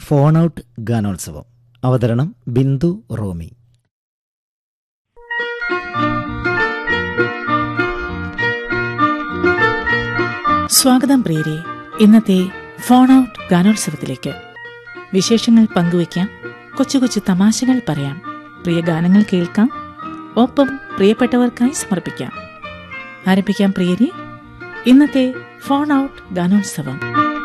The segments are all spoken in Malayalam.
ഫോൺ ഔട്ട് ഗാനോത്സവം അവതരണം ബിന്ദു റോമി സ്വാഗതം പ്രിയരെ ഇന്നത്തെ ഫോൺ ഔട്ട് ഗാനോത്സവത്തിലേക്ക് വിശേഷങ്ങൾ പങ്കുവയ്ക്കാം കൊച്ചു കൊച്ചു തമാശകൾ പറയാം പ്രിയ ഗാനങ്ങൾ കേൾക്കാം ഒപ്പം പ്രിയപ്പെട്ടവർക്കായി സമർപ്പിക്കാം ആരംഭിക്കാം പ്രിയരെ ഇന്നത്തെ ഫോൺ ഔട്ട് ഗാനോത്സവം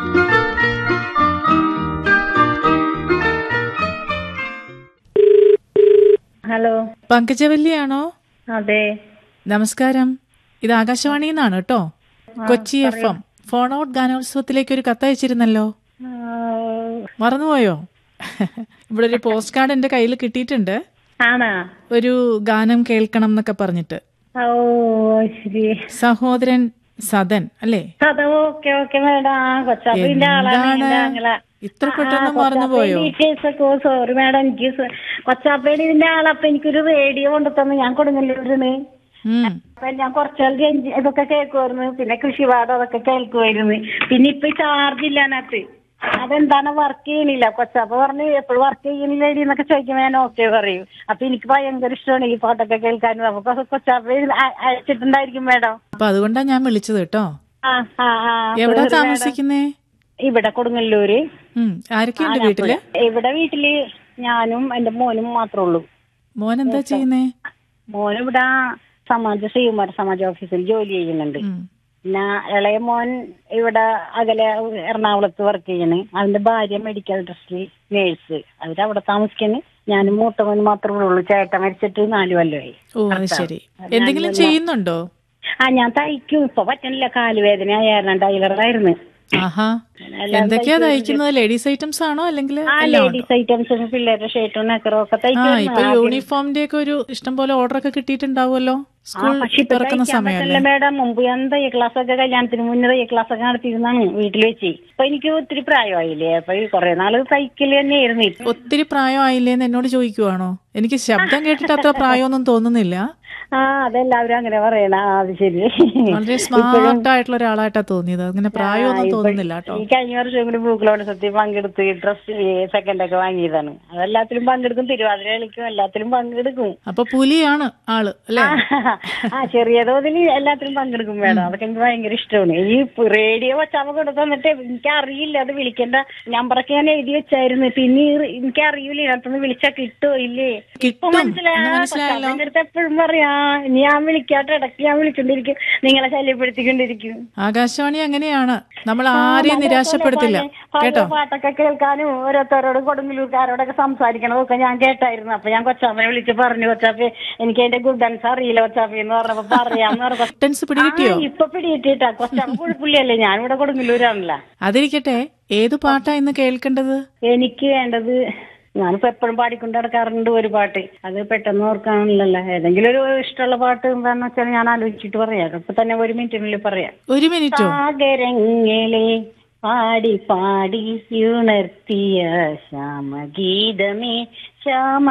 ഹലോ പങ്കജവല്ലിയാണോ അതെ നമസ്കാരം ഇത് ആകാശവാണിയിൽ നിന്നാണ് കേട്ടോ കൊച്ചി എഫ് എം ഫോൺ ഔട്ട് ഗാനോത്സവത്തിലേക്ക് ഒരു കത്തയച്ചിരുന്നല്ലോ ആ, മറന്നുപോയോ ഇവിടെ ഒരു പോസ്റ്റ് കാർഡ് എന്റെ കയ്യിൽ കിട്ടിയിട്ടുണ്ട് ആണാ ഒരു ഗാനം കേൾക്കണം എന്നൊക്കെ പറഞ്ഞിട്ട് ഓ ശരി സഹോദരൻ സദൻ അല്ലേ അത് ഓക്കെ ഓക്കെ മേഡം ആ കൊച്ചാപ്പിന്റെ ആളാണ് എന്താണ് എന്റെ ആങ്ങള ഇത്ര പെട്ടെന്ന് മറന്നുപോയോ സോറി മേഡം എനിക്ക് സ- കൊച്ചാപ്പേടി ഇതിന്റെ ആളപ്പൊ എനിക്കൊരു റേഡിയോ കൊണ്ടു തന്നു ഞാൻ കൊടുങ്ങല്ലൂരിന്ന് ഉം അപ്പൊ ഞാൻ കുറച്ചാൾ രഞ്ജി ഇതൊക്കെ കേൾക്കുമായിരുന്നു പിന്നെ കൃഷിപാഠം അതൊക്കെ കേൾക്കുമായിരുന്നു പിന്നെ ഇപ്പൊ ചാർജ് ഇല്ല അതിനകത്ത് അതെന്താണ് വർക്ക് ചെയ്യണില്ല കൊച്ചാപ്പ പറഞ്ഞു എപ്പോഴും വർക്ക് ചെയ്യണില്ല എടി എന്നൊക്കെ ചോദിക്കുമ്പോ ഞാൻ ഓക്കെ പറയും അപ്പൊ എനിക്ക് ഭയങ്കര ഇഷ്ടമാണ് ഈ പാട്ടൊക്കെ കേൾക്കാനും അപ്പൊ കൊച്ചാപ്പ ഇത് അ- അയച്ചിട്ടുണ്ടായിരിക്കും മേഡം അപ്പൊ അതുകൊണ്ടാ ഞാൻ വിളിച്ചത് കേട്ടോ ആ ആ ആ എവിടാ ഒരു താമസിക്കുന്നേ ഇവിടെ കൊടുങ്ങല്ലൂര് ഉം ആരൊക്കെയുണ്ട് വീട്ടില് ഇവിടെ വീട്ടില് ഞാനും എന്റെ മോനും മാത്രമേ ഉള്ളൂ മോൻ എന്താ ചെയ്യുന്നേ മോനും ഇവിടെ സമാജ ശ്രീകുമാര സമാജ ഓഫീസിൽ ജോലി ചെയ്യുന്നുണ്ട് ഉം. പിന്നെ ഇളയ മോൻ ഇവിടെ അകലെ എറണാകുളത്ത് വർക്ക് ചെയ്യണ് അവന്റെ ഭാര്യ മെഡിക്കൽ ട്രസ്റ്റിൽ നേഴ്സ് അവരവിടെ താമസിക്കുന്നു ഞാനും മൂത്ത മോൻ മാത്രമേ ഉള്ളൂ ചേട്ടൻ മരിച്ചിട്ട് നാല് കൊല്ലമായി ഓ അത് ശരി എന്തെങ്കിലും ചെയ്യുന്നുണ്ടോ ആ ഞാൻ തയ്ക്കും ഇപ്പൊ പറ്റണില്ല കാലുവേദന ആയിരുന്നു ടൈലറായിരുന്നു ആഹാ എന്തൊക്കെയാ തയ്ക്കുന്നത് ലേഡീസ് ഐറ്റംസ് ആണോ അല്ലെങ്കിൽ ആ ലേഡീസ് ഐറ്റംസും പിള്ളേരുടെ ഷർട്ടും നെക്കറും ഒക്കെ ആ തയ്ക്കും ഇപ്പൊ യൂണിഫോമിന്റെ ഒക്കെ ഒരു ഇഷ്ടം പോലെ ഓർഡർ ഒക്കെ കിട്ടിയിട്ടുണ്ടാവുമല്ലോ സ്കൂൾ പക്ഷെ ഇപ്പൊ തുറക്കുന്ന തയ്ക്കാൻ സമയമല്ലേ പറ്റില്ല മേഡം മുമ്പ് ഞാൻ തയ്യ ക്ലാസ് ഒക്കെ കല്യാണത്തിന് മുന്നേ തയ്യ ക്ലാസ് ഒക്കെ നടത്തിയിരുന്നാണ് വീട്ടിൽ വെച്ച് ഇപ്പൊ എനിക്ക് ഒത്തിരി പ്രായമായില്ലേ അപ്പൊ ഈ കുറെ നാള് തയ്ക്കല് തന്നെയായിരുന്നു ഇപ്പൊ ഒത്തിരി പ്രായമായില്ലേന്ന് എന്നോട് ചോദിക്കുവാണോ എനിക്ക് ശബ്ദം കേട്ടിട്ട് അത്ര പ്രായമൊന്നും തോന്നുന്നില്ല ആ അതെല്ലാവരും അങ്ങനെ പറയണ ആ, അത് ശരി വളരെ സ്മാർട്ട് ആയിട്ടുള്ള ഒരാളായിട്ടാ തോന്നിയത് അങ്ങനെ പ്രായമൊന്നും തോന്നുന്നില്ല കേട്ടോ ഈ കഴിഞ്ഞ വർഷം കൂടി ഭൂക്ലോത്സവത്തിൽ പങ്കെടുത്ത് ഡ്രസ് സെക്കൻഡ് ഒക്കെ വാങ്ങിയതാണ് അതെല്ലാത്തിലും പങ്കെടുക്കും തിരുവാതിര കളിക്കും എല്ലാത്തിലും പങ്കെടുക്കും അപ്പൊ പുലിയാണ് ആള് അല്ലേ ആ ചെറിയ തോതിൽ എല്ലാത്തിലും പങ്കെടുക്കും വേണം അതൊക്കെ എനിക്ക് ഭയങ്കര ഇഷ്ടമാണ് ഈ റേഡിയോ വച്ചാമ കൊണ്ടു തന്നിട്ട് എനിക്ക് അറിയില്ല അത് വിളിക്കേണ്ട നമ്പറൊക്കെ ഞാൻ എഴുതി വെച്ചായിരുന്നു പിന്നെ ഈ എനിക്ക് അറിയില്ല ഇതിനകത്തുനിന്ന് വിളിച്ചാ കിട്ടോ ഇല്ലേ ഇപ്പൊ കിട്ടും മനസ്സിലായ എന്ന് മനസ്സിലായല്ലോ എന്റെ അടുത്ത് എപ്പോഴും പറയാ ഇനി ഞാൻ വിളിക്കാട്ടെ ഇടയ്ക്ക് ഞാൻ വിളിക്കൊണ്ടിരിക്കും നിങ്ങളെ ശല്യപ്പെടുത്തിക്കൊണ്ടിരിക്കും ആകാശവാണി അങ്ങനെയാണ് നമ്മൾ ആരെയും നിരാശപ്പെടുത്തില്ല പഴയ കേട്ടോ പാട്ടൊക്കെ കേൾക്കാനും ഓരോരുത്തരോടും കൊടുങ്ങല്ലൂർക്കാരോടൊക്കെ സംസാരിക്കണതൊക്കെ ഞാൻ കേട്ടായിരുന്നു അപ്പൊ ഞാൻ കൊച്ചാപ്പനെ വിളിച്ച് പറഞ്ഞു കൊച്ചാപ്പി എനിക്ക് അതിന്റെ ഗുഡൻസ് അറിയില്ല കൊച്ചാപ്പി എന്ന് പറഞ്ഞപ്പോ പറയാന്ന് പറഞ്ഞു ടെൻസ് പിടികിട്ടിയോ ആ, ഇപ്പൊ പിടിയിട്ടാ കൊച്ചാപ്പ കുഴപ്പമില്ലല്ലേ ഞാനിവിടെ കൊടുങ്ങല്ലൂരാണല്ലോ അതിരിക്കട്ടെ ഏത് പാട്ടാ ഇന്ന് കേൾക്കേണ്ടത് എനിക്ക് വേണ്ടത് ഞാനിപ്പോ എപ്പോഴും പാടിക്കൊണ്ട് നടക്കാറുണ്ട് ഒരു പാട്ട് അത് പെട്ടെന്ന് ഓർക്കാനില്ലല്ലോ ഏതെങ്കിലും ഒരു ഇഷ്ടമുള്ള പാട്ട് എന്താന്ന് വെച്ചാൽ ഞാൻ ആലോചിച്ചിട്ട് പറയാം അപ്പൊ തന്നെ ഒരു മിനിറ്റിനുള്ളിൽ പറയാം ഒരു മിനിറ്റോ സാഗരങ്ങളെ പാടി പാടി ഉണർത്തിയ ശ്യാമഗീതമേ ശ്യാമ